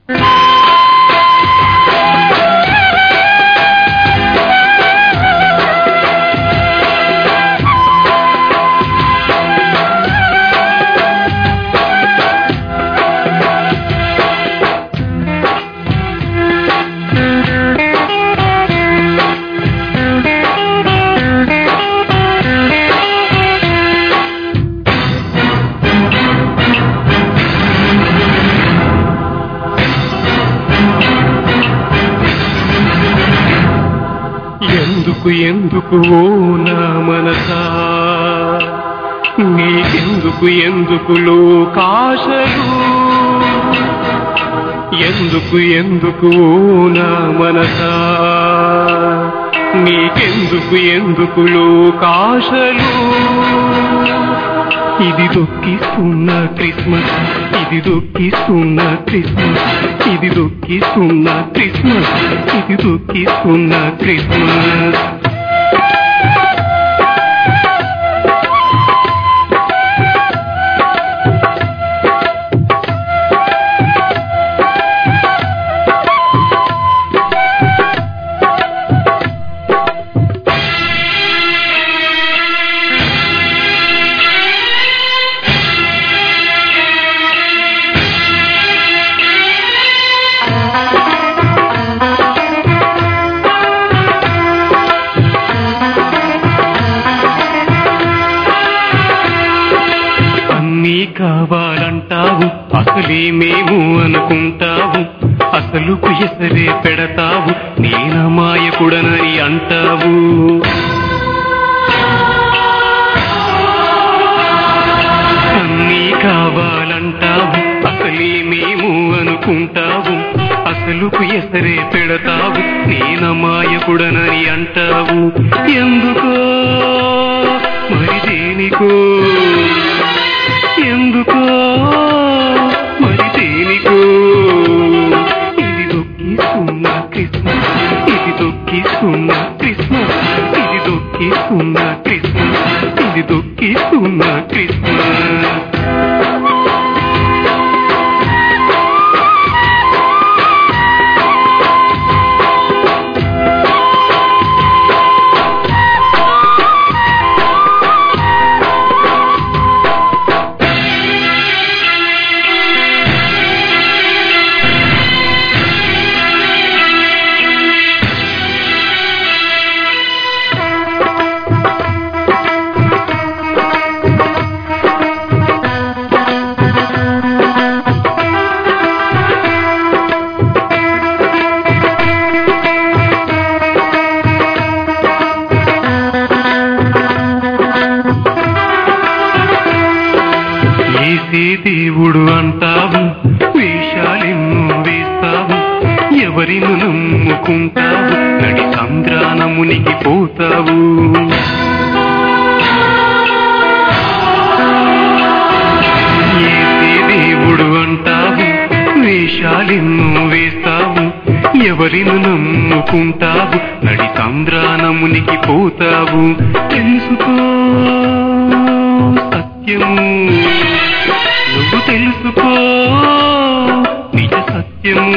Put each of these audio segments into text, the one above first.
ఎందుకు ఎందుకు ఓ నా మనసా నీకెందుకు ఎందుకు లోకాశలు ఎందుకు ఎందుకు ఓ నా మనసా నీకెందుకు ఎందుకు లోకాశలు ఇది దొక్కిస్తున్న క్రిస్మస్ ఇది దొక్కిస్తున్న క్రిస్మస్ ఇది దొక్కిస్తున్న క్రిస్మస్ ఇది దొక్కిస్తున్న క్రిస్మస్ అన్నీ కావాలంటావు అసలేమేమో అనుకుంటావు అసలు ఎసరే పెడతావు నేనమాయకుడనని అంటావు అన్నీ కావాలంటావు అసలేమేమో అనుకుంటావు అసలు ఎసరే పెడతావు నేనమాయకుడనని అంటావు ఎందుకో మరి దేనికో ఎందుకో మరి దేనికో ఇది దొక్కిస్తున్న క్రిస్మస్ ఇది దొక్కిస్తున్న క్రిస్మస్ ఇది దొక్కిస్తున్న క్రిస్మస్ ఇది దొక్కిస్తున్న క్రిస్మస్ ఏసే దేవుడు అంటావు వేషాలెన్నో వేస్తావు ఎవరిను నమ్ముకుంటావు నడి సంద్రాన మునిగిపోతావు ఏసే దేవుడు అంటావు వేషాలెన్నో వేస్తావు ఎవరిను నమ్ముకుంటావు నడి సంద్రాన మునిగిపోతావు తెలుసుకో సత్యము నువ్వు తెలుసుకో నిజ సత్యము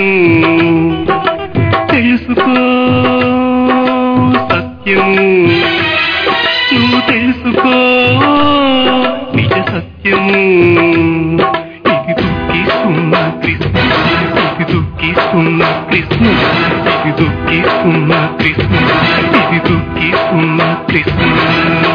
తెలుసుకో సత్యము నువ్వు తెలుసుకో నిజ సత్యము ఇది దుఃఖిస్తున్న క్రిస్మస్ ఇది దుఃఖిస్తున్న క్రిస్మస్ ఇది దుఃఖిస్తున్న క్రిస్మస్ ఇది దుఃఖిస్తున్న క్రిస్మస్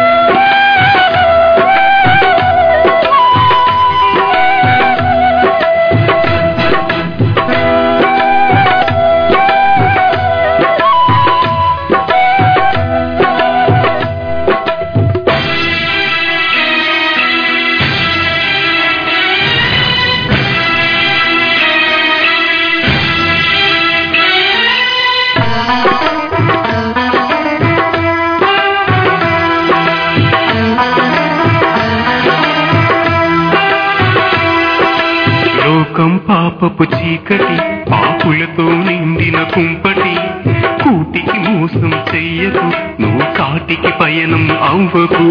లోకం పాపపు చీకటి పాపులతో నిండిన కుంపటి కూటికి మోసం చెయ్యకు నువ్వు కాటికి పయనం అవ్వకు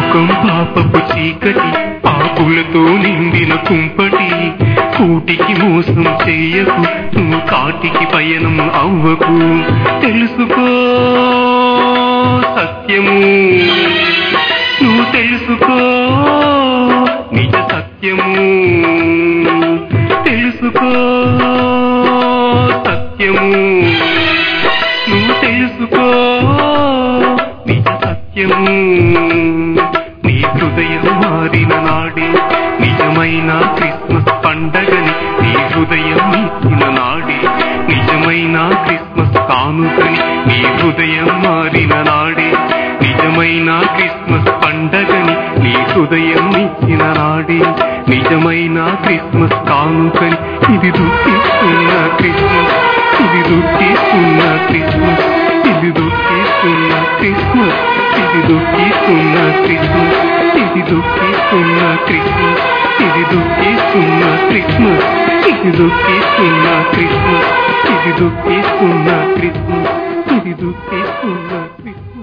లోకం పాపపు చీకటి పాపులతో నిండిన కుంపటి కూటికి మోసం చెయ్యకు నువ్వు కాటికి పయనం అవ్వకు తెలుసుకో సత్యము నువ్వు తెలుసుకో నిజ సత్యము తెలుసుకో సత్యము నువ్వు తెలుసుకో నిజ సత్యము నీ హృదయం మారిన నాడే నిజమైన క్రిస్మస్ పండగని నీ హృదయం ఇచ్చిన నాడే నిజమైన క్రిస్మస్ కానుకని నీ హృదయం మారిన నాడే నిజమైన క్రిస్మస్ పండగని నీ హృదయం ఇచ్చిన నాడే నిజమైన క్రిస్మస్ కానుకని ఇది దుఃఖిస్తున్న క్రిస్మస్ ఇది దుఃఖిస్తున్న క్రిస్మస్ ఇది దుఃఖిస్తున్న క్రిస్మస్ ఇది దుఃఖిస్తున్న క్రిస్మస్ ఇది దుఃఖిస్తున్న క్రిస్మస్ ఇది దుఃఖిస్తున్న క్రిస్మస్ ఇది దుఃఖిస్తున్న క్రిస్మస్ ఇది దుఃఖిస్తున్న క్రిస్మస్ ఇది దుఃఖిస్తున్న క్రిస్మస్